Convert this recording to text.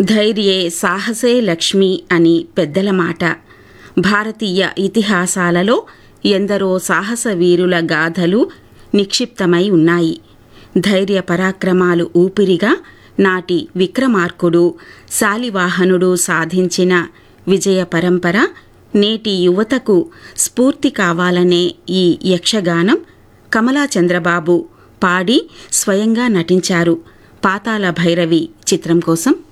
ధైర్యే సాహసే లక్ష్మి అని పెద్దల మాట భారతీయ ఇతిహాసాలలో ఎందరో సాహస వీరుల గాథలు నిక్షిప్తమై ఉన్నాయి ధైర్య పరాక్రమాలు ఊపిరిగా నాటి విక్రమార్కుడు శాలివాహనుడు సాధించిన విజయ పరంపర నేటి యువతకు స్ఫూర్తి కావాలనే ఈ యక్షగానం కమలా చంద్రబాబు పాడి స్వయంగా నటించారు పాతాళ భైరవి చిత్రం కోసం